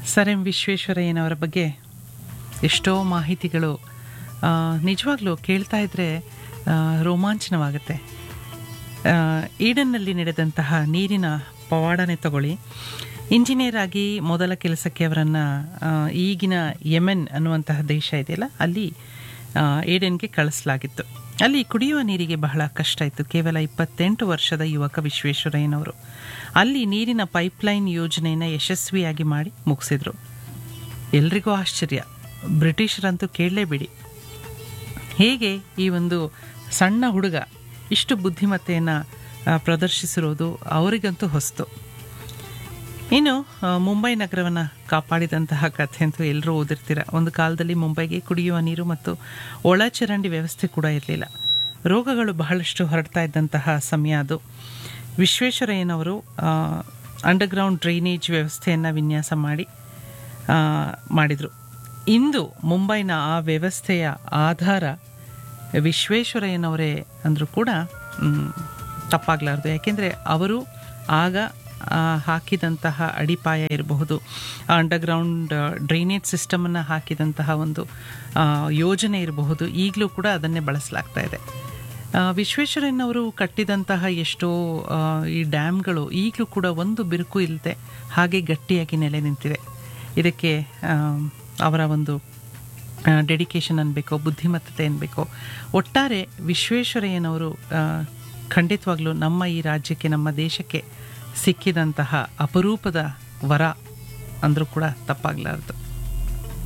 sir M ವಿಶ್ವೇಶ್ವರಯ್ಯನವರ ಬಗ್ಗೆ ಎಷ್ಟೋ ಮಾಹಿತಿಗಳು ಆ, ನಿಜವಾಗ್ಲೂ ಕೇಳ್ತಾ ಇದ್ರೆ ಆ, ರೋಮಾಂಚನವಾಗುತ್ತೆ ಆ, ಈಡನ್ನಲ್ಲಿ ನಡೆದಂತಹ ನೀರಿನ ಪವಾಡನೆ ತಗೊಳ್ಳಿ ಇಂಜಿನಿಯರ್ ಆಗಿ ಮೊದಲ ಕೆಲಸಕ್ಕೆ ಅವರನ್ನು ಈಗಿನ ಯೆಮೆನ್ ಅನ್ನುವಂತಹ ದೇಶ ಇದೆಯಲ್ಲ ಅಲ್ಲಿ ಆ, ಈಡನ್ಗೆ ಕಳಿಸಲಾಗಿತ್ತು ಅಲ್ಲಿ ಕುಡಿಯುವ ನೀರಿಗೆ ಬಹಳ ಕಷ್ಟ ಇತ್ತು ಕೇವಲ ಇಪ್ಪತ್ತೆಂಟು ವರ್ಷದ ಯುವಕ ವಿಶ್ವೇಶ್ವರಯ್ಯನವರು ಅಲ್ಲಿ ನೀರಿನ ಪೈಪ್ಲೈನ್ ಯೋಜನೆಯನ್ನು ಯಶಸ್ವಿಯಾಗಿ ಮಾಡಿ ಮುಗಿಸಿದ್ರು ಎಲ್ರಿಗೂ ಆಶ್ಚರ್ಯ ಬ್ರಿಟಿಷರಂತೂ ಕೇಳಲೇಬೇಡಿ ಹೇಗೆ ಈ ಒಂದು ಸಣ್ಣ ಹುಡುಗ ಇಷ್ಟು ಬುದ್ಧಿಮತ್ತೆಯನ್ನು ಪ್ರದರ್ಶಿಸಿರೋದು ಅವರಿಗಂತೂ ಹೊಸ್ತು ಇನ್ನು ಆ, ಮುಂಬೈ ನಗರವನ್ನು ಕಾಪಾಡಿದಂತಹ ಕಥೆ ಅಂತೂ ಎಲ್ಲರೂ ಓದಿರ್ತೀರ ಒಂದು ಕಾಲದಲ್ಲಿ ಮುಂಬೈಗೆ ಕುಡಿಯುವ ನೀರು ಮತ್ತು ಒಳಚರಂಡಿ ವ್ಯವಸ್ಥೆ ಕೂಡ ಇರಲಿಲ್ಲ ರೋಗಗಳು ಬಹಳಷ್ಟು ಹರಡ್ತಾ ಇದ್ದಂತಹ ಸಮಯ ಅದು ವಿಶ್ವೇಶ್ವರಯ್ಯನವರು ಅಂಡರ್ಗ್ರೌಂಡ್ ಡ್ರೈನೇಜ್ ವ್ಯವಸ್ಥೆಯನ್ನು ವಿನ್ಯಾಸ ಮಾಡಿ ಮಾಡಿದರು ಇಂದು ಮುಂಬೈನ ಆ ವ್ಯವಸ್ಥೆಯ ಆಧಾರ ವಿಶ್ವೇಶ್ವರಯ್ಯನವರೇ ಅಂದರೂ ಕೂಡ ಮ್, ತಪ್ಪಾಗಲಾರ್ದು ಯಾಕೆಂದರೆ ಅವರು ಆಗ ಆ, ಹಾಕಿದಂತಹ ಅಡಿಪಾಯ ಇರಬಹುದು ಅಂಡರ್ಗ್ರೌಂಡ್ ಡ್ರೈನೇಜ್ ಸಿಸ್ಟಮನ್ನು ಹಾಕಿದಂತಹ ಒಂದು ಆ, ಯೋಜನೆ ಇರಬಹುದು ಈಗಲೂ ಕೂಡ ಅದನ್ನೇ ಬಳಸಲಾಗ್ತಾ ಇದೆ ಆ, ವಿಶ್ವೇಶ್ವರಯ್ಯನವರು ಕಟ್ಟಿದಂತಹ ಎಷ್ಟೋ ಆ, ಈ ಡ್ಯಾಮ್ಗಳು ಈಗಲೂ ಕೂಡ ಒಂದು ಬಿರುಕು ಇಲ್ಲದೆ ಹಾಗೆ ಗಟ್ಟಿಯಾಗಿ ನೆಲೆ ನಿಂತಿದೆ ಇದಕ್ಕೆ ಆ, ಅವರ ಒಂದು ಡೆಡಿಕೇಶನ್ ಅನ್ಬೇಕೋ ಬುದ್ಧಿಮತ್ತತೆ ಅನ್ಬೇಕೋ ಒಟ್ಟಾರೆ ವಿಶ್ವೇಶ್ವರಯ್ಯನವರು ಆ, ಖಂಡಿತವಾಗ್ಲೂ ನಮ್ಮ ಈ ರಾಜ್ಯಕ್ಕೆ ನಮ್ಮ ದೇಶಕ್ಕೆ ಸಿಕ್ಕಿದಂತಹ ಅಪರೂಪದ ವರ ಅಂದರೂ ಕೂಡ ತಪ್ಪಾಗಲಾರ್ದು